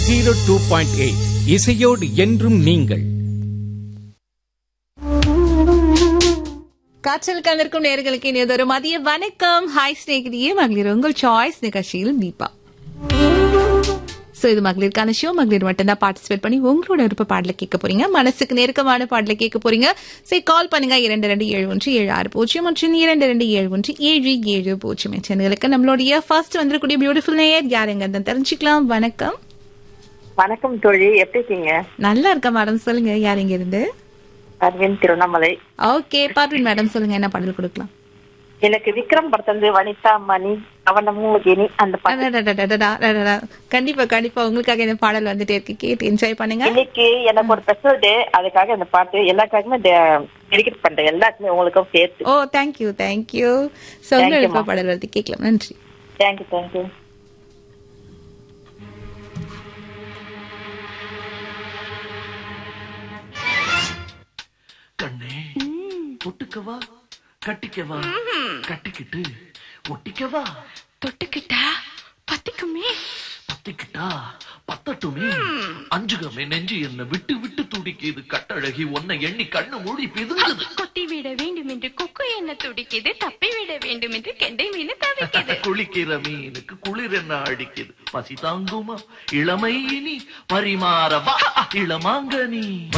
Zero two point eight இசையோடு என்றும் நீங்கள் காற்றல் கலந்திருக்கும் நேர்களுக்கு இனியதொரு மதிய வணக்கம் ஹாய் ஸ்நேகிதியே மகளிர் உங்கள் சாய்ஸ் நிகழ்ச்சியில் தீபா சோ இது மகளிருக்கான ஷோ மகளிர் மட்டும்தான் பார்ட்டிசிபேட் பண்ணி உங்களோட விருப்ப பாடல கேட்க போறீங்க மனசுக்கு நெருக்கமான பாடல கேட்க போறீங்க சரி கால் பண்ணுங்க இரண்டு ரெண்டு ஏழு ஒன்று ஏழு ஆறு பூஜ்ஜியம் மற்றும் இரண்டு ரெண்டு ஏழு ஒன்று ஏழு ஏழு பூஜ்ஜியம் சேனல்களுக்கு நம்மளுடைய ஃபர்ஸ்ட் வந்திருக்கக்கூடிய பியூட்டிஃபுல் நேயர் யாருங்க தெரிஞ்சுக்கலாம் வணக்கம் வணக்கம் தோழி எப்படி இருக்கீங்க நல்லா இருக்க மேடம் சொல்லுங்க யார் இங்க இருந்து அரவிந்த் திருவண்ணாமலை ஓகே பார்வின் மேடம் சொல்லுங்க என்ன பாடல் கொடுக்கலாம் எனக்கு விக்ரம் படத்தந்து வனிதா மணி அவன் உங்களுக்கு இனி அந்த பாட்டு அடடடடடடா, அடடடா. கண்டிப்பா கண்டிப்பா உங்களுக்காக இந்த பாடல் வந்துட்டே இருக்கு கேட்டு என்ஜாய் பண்ணுங்க இன்னைக்கு எனக்கு ஒரு ஸ்பெஷல் டே அதுக்காக இந்த பாட்டு எல்லாருக்காகவுமே டெடிகேட் பண்றேன் எல்லாருக்குமே உங்களுக்கும் சேர்த்து oh thank you thank you so Thank you, உங்களுக்கு ma'am. பாடல் வந்து கேட்கலாம் நன்றி தேங்க்யூ தேங்க்யூ கண்ணே ஒட்டுக்கவா கட்டிக்கவா கட்டிக்கிட்டு ஒட்டிக்கவா தொட்டுக்கிட்டா பத்திக்குமே பத்திக்கிட்டா பத்தட்டுமே அஞ்சுகமே நெஞ்சு என்ன விட்டு விட்டு துடிக்குது கட்டழகி உன்னை எண்ணி கண்ணு மூடி பிதுங்குது கொத்தி விட வேண்டும் என்று கொக்கு என்ன துடிக்குது தப்பி விட வேண்டும் என்று கெண்டை மீன் தவிக்குது குளிக்கிற மீனுக்கு குளிர் என்ன அடிக்குது பசி தாங்குமா இளமை இனி பரிமாறவா இளமாங்கனி